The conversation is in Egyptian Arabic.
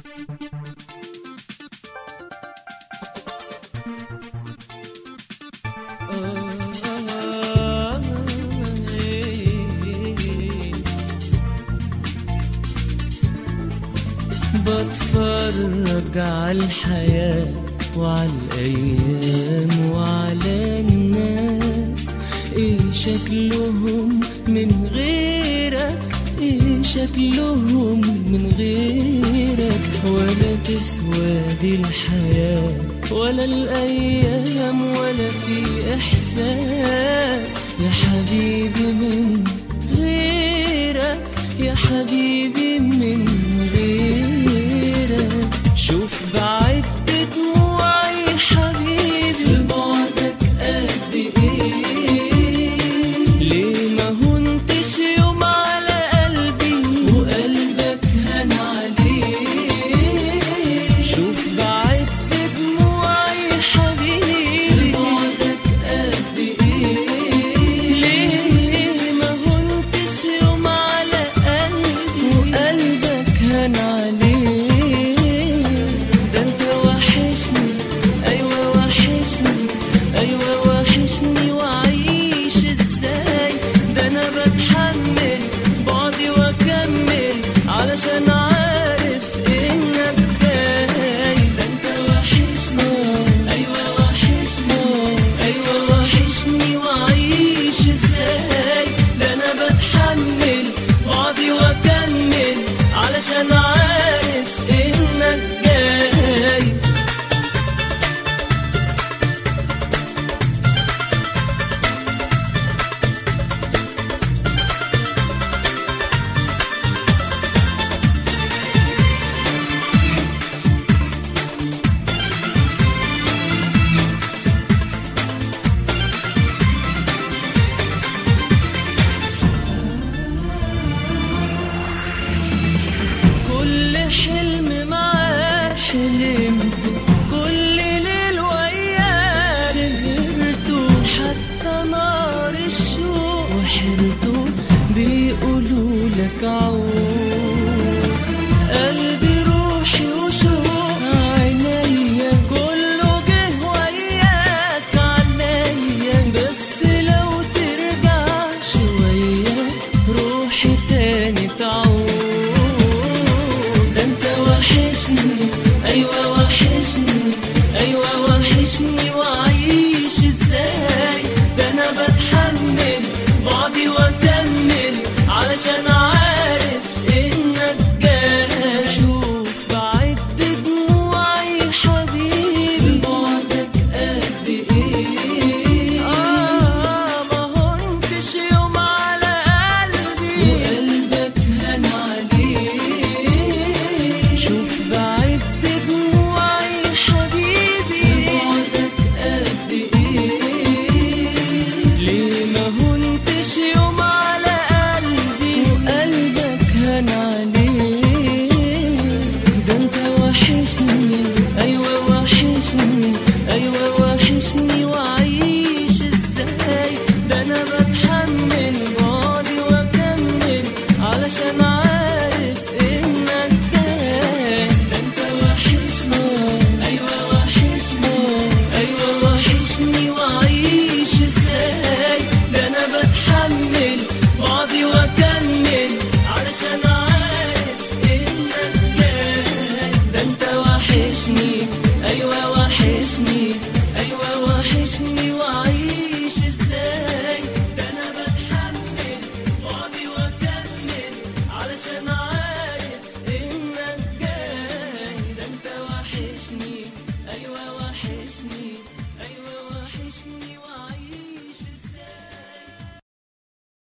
بتفرج على الحياة وعلى الأيام وعلى الناس إيه شكلهم من غيرك إيه شكلهم من غيرك ولا تسوى دي الحياة ولا الأيام ولا في إحساس يا حبيبي من غيرك يا حبيبي من غيرك شوف بعدت دموعي حبيبي في بعدك قد ايه ليه ما هنتش يوم على قلبي وقلبك هان عليه شوف بعدت دموعي حبيبي في بعدك قد ايه ليه ما هنتش يوم على قلبي وقلبك هان عليه ده انت وحشني ايوه وحشني ايوه وحشني واعيش ازاي ده انا بتحمل بعدي واكمل علشان عارف انك جاي ده انت وحشني ايوه وحشني ايوه وحشني واعيش ازاي ده انا بتحمل بعدي واكمل علشان عارف انك جاي كل حلم معاه حلمته كل ليل وياه سهرته حتى نار الشوق وحرته بيقولوا لك عود